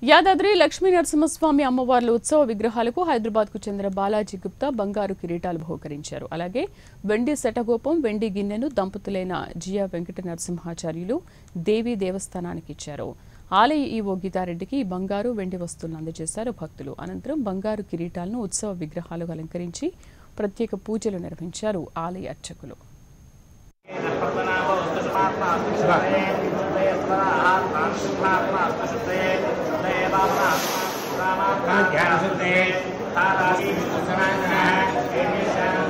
యాదాద్రి లక్ష్మీ నరసింహస్వామి అమ్మవార్ల ఉత్సవ విగ్రహాలకు హైదరాబాద్ కు చెందిన బాలాజీ గుప్తా బంగారు కిరీటాలు బహుకరించారు అలాగే వెండి శటగోపం వెండి గిన్నెను దంపతులైన జియా వెంకట నరసింహాచార్యులు దేవీ దేవస్థానానికి ఇచ్చారు ఆలయ ఈవో గీతారెడ్డికి ఈ బంగారు వెండి వస్తువులను అందజేశారు భక్తులు అనంతరం బంగారు కిరీటాలను ఉత్సవ విగ్రహాలు అలంకరించి ప్రత్యేక పూజలు నిర్వహించారు ఆలయ అర్చకులు ధ్యాన